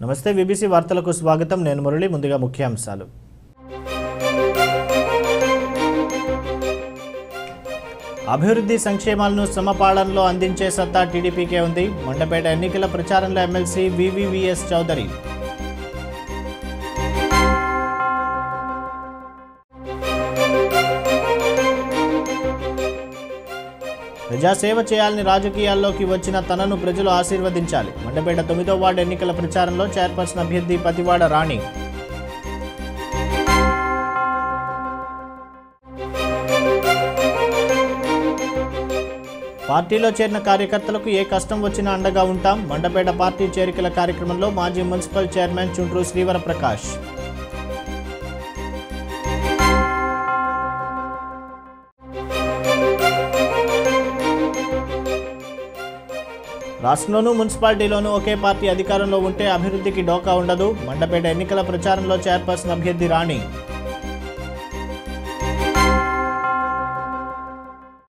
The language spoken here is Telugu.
నమస్తే విబిసి వార్తలకు స్వాగతం నేను మురళి ముందుగా ముఖ్యాంశాలు అభివృద్ధి సంక్షేమాలను సమపాలనలో అందించే సత్తా టీడీపీకే ఉంది మండపేట ఎన్నికల ప్రచారంలో ఎమ్మెల్సీ వివివిఎస్ చౌదరి ప్రజాసేవ చేయాలని రాజకీయాల్లోకి వచ్చిన తనను ప్రజలు ఆశీర్వదించాలి మండపేట తొమ్మిదో వార్డు ఎన్నికల ప్రచారంలో చైర్పర్సన్ అభ్యర్థి పతివాడ రాణి పార్టీలో చేరిన కార్యకర్తలకు ఏ కష్టం వచ్చినా అండగా ఉంటాం మండపేట పార్టీ చేరికల కార్యక్రమంలో మాజీ మున్సిపల్ చైర్మన్ చుండ్రు శ్రీవర ప్రకాష్ రాష్ట్రంలోనూ మున్సిపాలిటీలోనూ ఒకే పార్టీ అధికారంలో ఉంటే అభివృద్ధికి డోకా ఉండదు మండపేట ఎన్నికల ప్రచారంలో చైర్పర్సన్ అభ్యర్థి రాణి